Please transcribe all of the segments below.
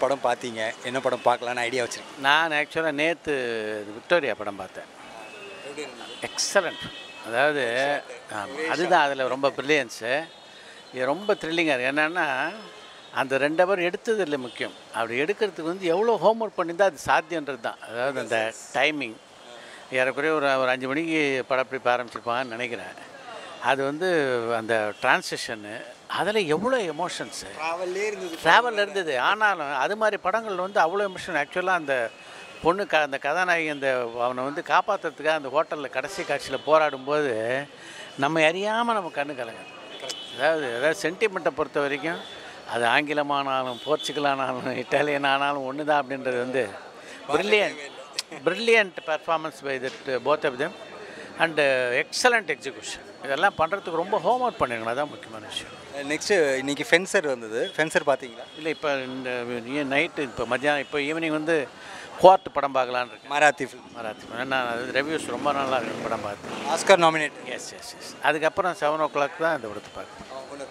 படம் பார்த்தீங்க என்ன படம் பார்க்கலான்னு ஐடியா வச்சுருக்கீங்க நான் ஆக்சுவலாக நேற்று விக்டோரியா படம் பார்த்தேன் எக்ஸலண்ட் அதாவது ஆமா, அதுதான் அதில் ரொம்ப ப்ரில்லியன்ஸு இது ரொம்ப த்ரில்லிங்காக இருக்குது என்னென்னா அந்த ரெண்டு அவர் எடுத்தது இல்லை முக்கியம் அப்படி எடுக்கிறதுக்கு வந்து எவ்வளோ ஹோம்ஒர்க் பண்ணியிருந்தா அது சாத்தியன்றது தான் அதாவது அந்த டைமிங் ஏறக்குறைய ஒரு ஒரு அஞ்சு மணிக்கு படப்பிடிப்பு ஆரம்பிச்சிருப்பாங்கன்னு நினைக்கிறேன் அது வந்து அந்த டிரான்சிஷனு அதில் எவ்வளோ எமோஷன்ஸு ட்ராவல்லே இருந்தது ட்ராவல் இருந்தது ஆனாலும் அது மாதிரி படங்கள் வந்து அவ்வளோ எமோஷன் ஆக்சுவலாக அந்த பொண்ணு க அந்த கதாநாயகி அந்த அவனை வந்து காப்பாற்றுறதுக்காக அந்த ஹோட்டலில் கடைசி காட்சியில் போராடும்போது நம்ம அறியாமல் நம்ம கண்ணு கலங்குது அதாவது அதாவது சென்டிமெண்ட்டை பொறுத்த வரைக்கும் அது ஆங்கிலமானாலும் போர்ச்சுகலானாலும் இட்டாலியன் ஆனாலும் ஒன்று தான் அப்படின்றது வந்து brilliant brilliant performance by that both of them and excellent execution இதெல்லாம் பண்ணுறதுக்கு ரொம்ப ஹோம்ஒர்க் பண்ணிருக்கணும் அதான் முக்கியமான விஷயம் நெக்ஸ்ட்டு இன்னைக்கு ஃபென்சர் வந்தது ஃபென்சர் பார்த்தீங்களா இல்லை இப்போ இந்த நைட்டு இப்போ மத்தியானம் இப்போ ஈவினிங் வந்து கோர்ட் படம் பார்க்கலான்னு இருக்கேன் மராத்தி ஃபில்ம் மராத்தி நான் அது ரிவ்யூஸ் ரொம்ப நல்லா இருக்கு படம் பார்த்து Oscar nominate yes yes yes அதுக்கப்புறம் செவன் ஓ கிளாக் தான் இந்த படத்தை பார்க்குறேன்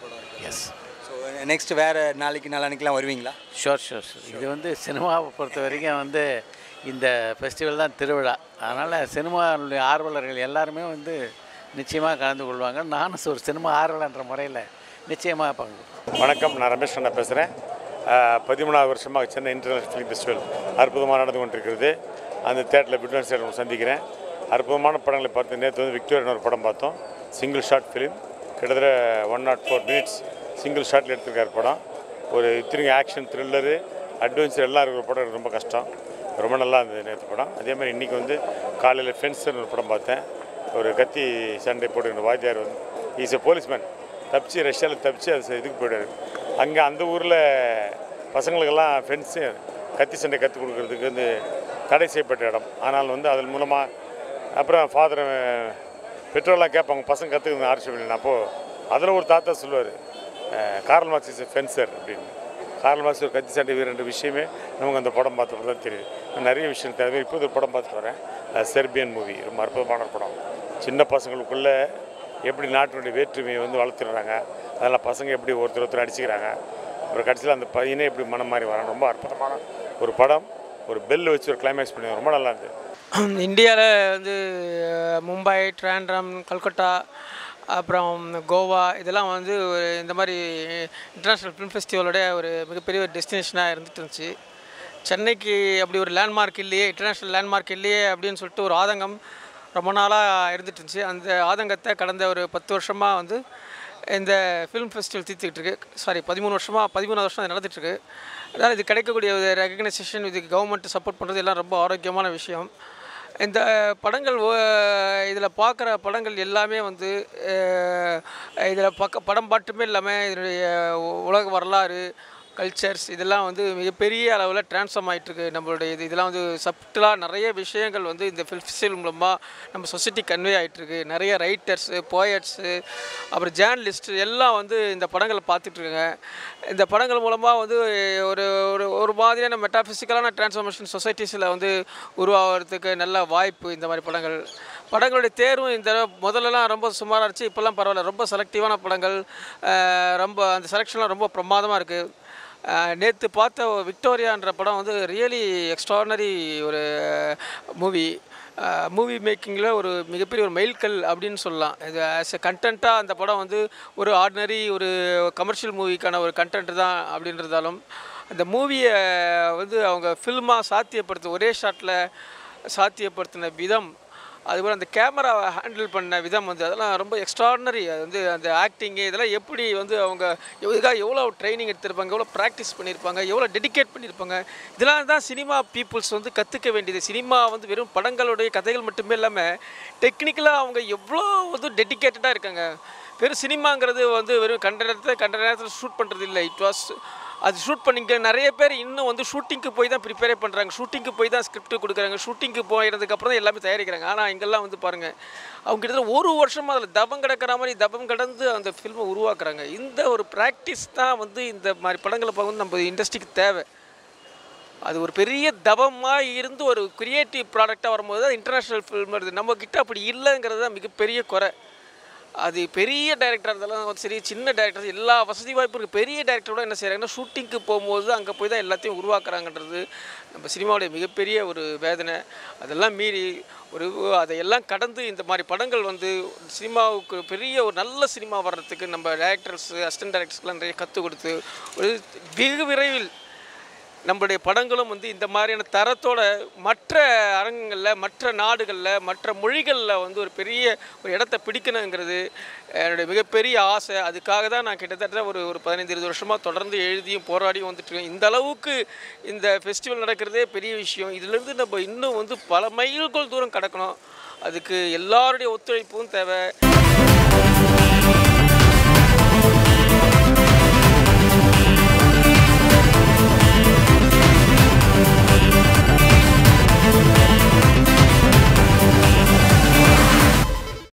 எஸ் ஸோ நெக்ஸ்ட் வேறு நாளைக்கு நாளானிக்கெலாம் வருவீங்களா ஷோர் ஷோர் ஷோர் இது வந்து சினிமாவை பொறுத்த வரைக்கும் வந்து இந்த ஃபெஸ்டிவல் தான் திருவிழா அதனால் சினிமாவுடைய ஆர்வலர்கள் எல்லாருமே வந்து நிச்சயமாக கலந்து கொள்வாங்க நானும் ஒரு சினிமா ஆர்வலன்ற முறையில் நிச்சயமாக பங்கு வணக்கம் நான் ரமேஷ் அண்ணா பேசுகிறேன் பதிமூணாவது வருஷமாக சென்னை இன்டர்நேஷனல் ஃபிலிம் ஃபெஸ்டிவல் அற்புதமாக நடந்து கொண்டிருக்கிறது அந்த தேட்டரில் பிட்வன் சேர் சந்திக்கிறேன் அற்புதமான படங்களை பார்த்து நேற்று வந்து விக்டோரியன் ஒரு படம் பார்த்தோம் சிங்கிள் ஷாட் ஃபிலிம் கிட்டத்தட்ட one naught four minutes single ஷாட்டில் எடுத்திருக்காரு படம் ஒரு இத்தனைக்கு ஆக்ஷன் த்ரில்லரு அட்வென்ச்சர் எல்லாம் இருக்கிற படம் எனக்கு ரொம்ப கஷ்டம் ரொம்ப நல்லா இருந்தது நேற்று படம் அதே மாதிரி இன்றைக்கி வந்து காலையில் ஃபென்ஸ்னு ஒரு படம் பார்த்தேன் ஒரு கத்தி சண்டை போட்டுக்கிற வாத்தியார் வந்து இஸ் எ போலீஸ்மேன் தப்பிச்சு ரஷ்யாவில் தப்பிச்சு அது இதுக்கு போயிடாரு அங்கே அந்த ஊரில் பசங்களுக்கெல்லாம் ஃப்ரெண்ட்ஸு கத்தி சண்டை கற்றுக் கொடுக்கறதுக்கு வந்து தடை செய்யப்பட்ட இடம் ஆனால் வந்து அதன் மூலமாக அப்புறம் ஃபாதர் பெற்றோர்லாம் கேட்பாங்க பசங்க கற்றுக்குங்க ஆர்ட்ஸ் அப்போது அதில் ஒரு தாத்தா சொல்லுவார் கார்ல் மார்க்ஸ் இஸ் ஃபென்சர் அப்படின்னு கார்ல் மார்க்ஸ் ஒரு கத்தி சண்டை வீரன்ற விஷயமே நமக்கு அந்த படம் பார்த்தப்போ தான் தெரியுது நான் நிறைய விஷயம் தேவை இப்போ ஒரு படம் பார்த்துட்டு வரேன் அஹ் செர்பியன் மூவி ரொம்ப அற்புதமான ஒரு படம் சின்ன பசங்களுக்குள்ளே எப்படி நாட்டினுடைய வேற்றுமையை வந்து வளர்த்துடுறாங்க அதெல்லாம் பசங்க எப்படி ஒருத்தர் ஒருத்தர் அடிச்சுக்கிறாங்க அப்புறம் கடைசியில் அந்த பையனே எப்படி மனம் மாறி வரான் ரொம்ப அற்புதமான ஒரு படம் ஒரு பெல் வச்சு ஒரு கிளைமேக்ஸ் பண்ணி ரொம்ப நல்லா இருந்தது இந்தியாவில் வந்து அஹ், மும்பை ட்ராண்ட்ரம் கல்கட்டா அப்புறம் கோவா இதெல்லாம் வந்து ஒரு இந்த மாதிரி இன்டர்நேஷ்னல் ஃபிலிம் ஃபெஸ்டிவலோட ஒரு மிகப்பெரிய ஒரு டெஸ்டினேஷனாக இருந்துட்டு இருந்துச்சு சென்னைக்கு அப்படி ஒரு லேண்ட்மார்க் இல்லையே இன்டர்நேஷ்னல் லேண்ட்மார்க் இல்லையே அப்படின்னு சொல்லிட்டு ஒரு ஆதங்கம் ரொம்ப நாளாக இருந்துட்டு இருந்துச்சு அந்த ஆதங்கத்தை கடந்த ஒரு பத்து வருஷமாக வந்து இந்த ஃபிலிம் ஃபெஸ்டிவல் தீர்த்துக்கிட்டு இருக்கு சாரி பதிமூணு வருஷமாக பதிமூணு வருஷம் அது நடந்துட்டுருக்கு அதனால் இது கிடைக்கக்கூடிய ஒரு ரெகக்னைசேஷன் இதுக்கு கவர்மெண்ட் சப்போர்ட் பண்ணுறது எல்லாம் ரொம்ப ஆரோக்கியமான விஷயம் இந்த படங்கள் இதில் பார்க்குற படங்கள் எல்லாமே வந்து இதில் பக்க படம் பாட்டுமே இல்லாமல் இதனுடைய உ- உலக வரலாறு கல்ச்சர்ஸ் இதெல்லாம் வந்து மிகப்பெரிய அளவில் ட்ரான்ஸ்ஃபார்ம் ஆகிட்டுருக்கு நம்மளுடைய இது இதெல்லாம் வந்து சப்டலாக நிறைய விஷயங்கள் வந்து இந்த ஃபில்ஃபில் மூலமாக நம்ம சொசைட்டி கன்வே ஆகிட்டுருக்கு நிறைய ரைட்டர்ஸு போயட்ஸு அப்புறம் ஜேர்னலிஸ்ட் எல்லாம் வந்து இந்த படங்களை பார்த்துட்ருக்காங்க இந்த படங்கள் மூலமாக வந்து ஒரு ஒரு ஒரு மாதிரியான மெட்டாஃபிசிக்கலான டிரான்ஸ்ஃபர்மேஷன் சொசைட்டிஸில் வந்து உருவாகிறதுக்கு நல்ல வாய்ப்பு இந்த மாதிரி படங்கள் படங்களுடைய தேர்வும் இந்த தடவை முதல்லலாம் ரொம்ப சுமாராக இருந்துச்சு இப்போல்லாம் பரவாயில்ல ரொம்ப செலக்டிவான படங்கள் அஹ், ரொம்ப அந்த செலெக்ஷன்லாம் ரொம்ப பிரமாதமாக இருக்குது நேற்று பார்த்த விக்டோரியான்ற படம் வந்து ரியலி எக்ஸ்ட்ரானரி ஒரு மூவி மூவி மேக்கிங்கில் ஒரு மிகப்பெரிய ஒரு மைல்கல் அப்படின்னு சொல்லலாம் இது ஆஸ் எ கண்டென்ட்டாக அந்த படம் வந்து ஒரு ஆர்டினரி ஒரு கமர்ஷியல் மூவிக்கான ஒரு கண்டென்ட் தான் அப்படின்றதாலும் அந்த மூவியை வந்து அவங்க ஃபில்மாக சாத்தியப்படுத்த ஒரே ஷாட்டில் சாத்தியப்படுத்தின விதம் அதுபோல் அந்த கேமராவை ஹேண்டில் பண்ண விதம் வந்து அதெல்லாம் ரொம்ப எக்ஸ்ட்ராடினரி அது வந்து அந்த ஆக்டிங்கு இதெல்லாம் எப்படி வந்து அவங்க இதுக்காக எவ்வளோ ட்ரைனிங் எடுத்திருப்பாங்க எவ்வளோ ப்ராக்டிஸ் பண்ணியிருப்பாங்க எவ்வளோ டெடிகேட் பண்ணியிருப்பாங்க இதெல்லாம் தான் சினிமா பீப்புள்ஸ் வந்து கற்றுக்க வேண்டியது சினிமா வந்து வெறும் படங்களுடைய கதைகள் மட்டுமே இல்லாமல் டெக்னிக்கலாக அவங்க எவ்வளோ வந்து டெடிகேட்டடாக இருக்காங்க வெறும் சினிமாங்கிறது வந்து வெறும் கண்ட நேரத்தில் கண்ட நேரத்தில் ஷூட் பண்ணுறது இல்லை இட் வாஸ் அது ஷூட் பண்ணிங்க நிறைய பேர் இன்னும் வந்து ஷூட்டிங்க்கு போய் தான் ப்ரிப்பேரே பண்ணுறாங்க ஷூட்டிங்க்கு போய் தான் ஸ்கிரிப்ட் கொடுக்குறாங்க ஷூட்டிங்க்கு போயிறதுக்கப்புறம் தான் எல்லாமே தயாரிக்கிறாங்க ஆனால் இங்கெல்லாம் வந்து பாருங்கள் அவங்க கிட்டத்தட்ட ஒரு வருஷமாக அதில் தபம் கிடக்கிற மாதிரி தபம் கடந்து அந்த ஃபில்மை உருவாக்குறாங்க இந்த ஒரு ப்ராக்டிஸ் தான் வந்து இந்த மாதிரி படங்களை பார்க்கும்போது நம்ம இண்டஸ்ட்ரிக்கு தேவை அது ஒரு பெரிய தபமாக இருந்து ஒரு கிரியேட்டிவ் ப்ராடக்டாக வரும்போது தான் இன்டர்நேஷ்னல் ஃபில்ம் வருது நம்ம கிட்ட அப்படி இல்லைங்கிறது தான் மிகப்பெரிய குறை அது பெரிய டேரக்டர் இருந்தாலும் சரி சின்ன டேரக்டர் எல்லா வசதி வாய்ப்பு இருக்குது பெரிய டேரக்டரோட என்ன செய்கிறாங்கன்னா ஷூட்டிங்க்கு போகும்போது அங்கே போய் தான் எல்லாத்தையும் உருவாக்குறாங்கன்றது நம்ம சினிமாவுடைய மிகப்பெரிய ஒரு வேதனை அதெல்லாம் மீறி ஒரு அதையெல்லாம் கடந்து இந்த மாதிரி படங்கள் வந்து சினிமாவுக்கு பெரிய ஒரு நல்ல சினிமா வர்றதுக்கு நம்ம டேரக்டர்ஸ் அசிஸ்டன்ட் டேரக்டர்ஸ்லாம் நிறைய கற்றுக் கொடுத்து ஒரு வெகு விரைவில் நம்மளுடைய படங்களும் வந்து இந்த மாதிரியான தரத்தோட மற்ற அரங்கங்களில் மற்ற நாடுகளில் மற்ற மொழிகளில் வந்து ஒரு பெரிய ஒரு இடத்த பிடிக்கணுங்கிறது என்னுடைய மிகப்பெரிய ஆசை அதுக்காக தான் நான் கிட்டத்தட்ட ஒரு ஒரு பதினைந்து இருபது வருஷமாக தொடர்ந்து எழுதியும் போராடியும் வந்துட்டு இருக்கேன் இந்த அளவுக்கு இந்த ஃபெஸ்டிவல் நடக்கிறதே பெரிய விஷயம் இதிலிருந்து நம்ம இன்னும் வந்து பல மைல்கள் தூரம் கடக்கணும் அதுக்கு எல்லாருடைய ஒத்துழைப்பும் தேவை